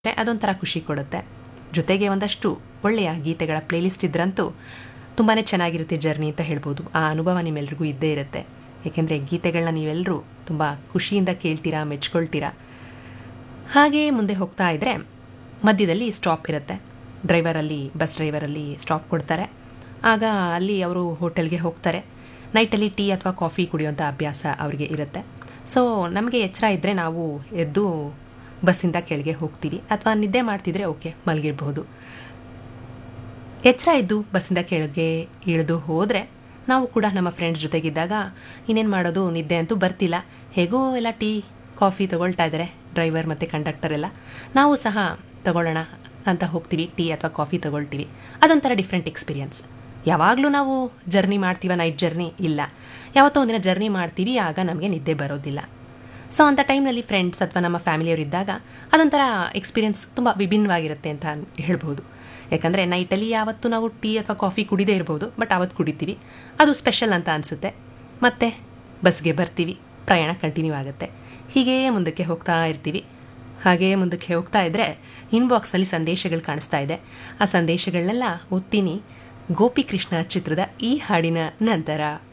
ಅದೊಂಥರ ಖುಷಿ ಕೊಡುತ್ತೆ ಜೊತೆಗೆ ಒಂದಷ್ಟು ಒಳ್ಳೆಯ ಗೀತೆಗಳ ಪ್ಲೇಲಿಸ್ಟ್ ಇದ್ರಂತೂ ತುಂಬಾ ಚೆನ್ನಾಗಿರುತ್ತೆ ಜರ್ನಿ ಅಂತ ಹೇಳ್ಬೋದು ಆ ಅನುಭವ ನಿಮ್ಮೆಲ್ರಿಗೂ ಇದ್ದೇ ಇರುತ್ತೆ ಏಕೆಂದರೆ ಗೀತೆಗಳನ್ನ ನೀವೆಲ್ಲರೂ ತುಂಬ ಖುಷಿಯಿಂದ ಕೇಳ್ತೀರಾ ಮೆಚ್ಕೊಳ್ತೀರಾ ಹಾಗೆ ಮುಂದೆ ಹೋಗ್ತಾ ಇದ್ದರೆ ಮಧ್ಯದಲ್ಲಿ ಸ್ಟಾಪ್ ಇರುತ್ತೆ ಡ್ರೈವರಲ್ಲಿ ಬಸ್ ಡ್ರೈವರಲ್ಲಿ ಸ್ಟಾಪ್ ಕೊಡ್ತಾರೆ ಆಗ ಅಲ್ಲಿ ಅವರು ಹೋಟೆಲ್ಗೆ ಹೋಗ್ತಾರೆ ನೈಟಲ್ಲಿ ಟೀ ಅಥವಾ ಕಾಫಿ ಕುಡಿಯುವಂಥ ಅಭ್ಯಾಸ ಅವರಿಗೆ ಇರುತ್ತೆ ಸೊ ನಮಗೆ ಎಚ್ಚರ ಇದ್ದರೆ ನಾವು ಎದ್ದು ಬಸ್ಸಿಂದ ಕೆಳಗೆ ಹೋಗ್ತೀವಿ ಅಥವಾ ನಿದ್ದೆ ಮಾಡ್ತಿದ್ರೆ ಓಕೆ ಮಲಗಿರಬಹುದು ಎಚ್ಚರ ಇದ್ದು ಬಸ್ಸಿಂದ ಕೆಳಗೆ ಇಳಿದು ಹೋದರೆ ನಾವು ಕೂಡ ನಮ್ಮ ಫ್ರೆಂಡ್ಸ್ ಜೊತೆಗಿದ್ದಾಗ ಇನ್ನೇನು ಮಾಡೋದು ನಿದ್ದೆ ಅಂತೂ ಬರ್ತಿಲ್ಲ ಹೇಗೋ ಎಲ್ಲ ಟೀ ಕಾಫಿ ತೊಗೊಳ್ತಾ ಇದ್ದಾರೆ ಡ್ರೈವರ್ ಮತ್ತು ಕಂಡಕ್ಟರ್ ಎಲ್ಲ ನಾವು ಸಹ ತಗೊಳ್ಳೋಣ ಅಂತ ಹೋಗ್ತೀವಿ ಟೀ ಅಥವಾ ಕಾಫಿ ತೊಗೊಳ್ತೀವಿ ಅದೊಂಥರ ಡಿಫ್ರೆಂಟ್ ಎಕ್ಸ್ಪೀರಿಯನ್ಸ್ ಯಾವಾಗಲೂ ನಾವು ಜರ್ನಿ ಮಾಡ್ತೀವ ನೈಟ್ ಜರ್ನಿ ಇಲ್ಲ ಯಾವತ್ತೋ ಒಂದಿನ ಜರ್ನಿ ಮಾಡ್ತೀವಿ ಆಗ ನಮಗೆ ನಿದ್ದೆ ಬರೋದಿಲ್ಲ ಸೊ ಅಂಥ ಟೈಮ್ನಲ್ಲಿ ಫ್ರೆಂಡ್ಸ್ ಅಥವಾ ನಮ್ಮ ಫ್ಯಾಮಿಲಿಯವರು ಇದ್ದಾಗ ಅದೊಂಥರ ಎಕ್ಸ್ಪೀರಿಯನ್ಸ್ ತುಂಬ ವಿಭಿನ್ನವಾಗಿರುತ್ತೆ ಅಂತ ಹೇಳ್ಬೋದು ಯಾಕಂದರೆ ನೈಟಲ್ಲಿ ಯಾವತ್ತು ನಾವು ಟೀ ಅಥವಾ ಕಾಫಿ ಕುಡಿದೇ ಇರ್ಬೋದು ಬಟ್ ಆವತ್ತು ಕುಡಿತೀವಿ ಅದು ಸ್ಪೆಷಲ್ ಅಂತ ಅನಿಸುತ್ತೆ ಮತ್ತೆ ಬಸ್ಗೆ ಬರ್ತೀವಿ ಪ್ರಯಾಣ ಕಂಟಿನ್ಯೂ ಆಗುತ್ತೆ ಹೀಗೇ ಮುಂದಕ್ಕೆ ಹೋಗ್ತಾ ಇರ್ತೀವಿ ಹಾಗೇ ಮುಂದಕ್ಕೆ ಹೋಗ್ತಾ ಇದ್ದರೆ ಇನ್ಬಾಕ್ಸ್ನಲ್ಲಿ ಸಂದೇಶಗಳು ಕಾಣಿಸ್ತಾ ಇದೆ ಆ ಸಂದೇಶಗಳನ್ನೆಲ್ಲ ಓದ್ತೀನಿ ಗೋಪಿ ಕೃಷ್ಣ ಚಿತ್ರದ ಈ ಹಾಡಿನ ನಂತರ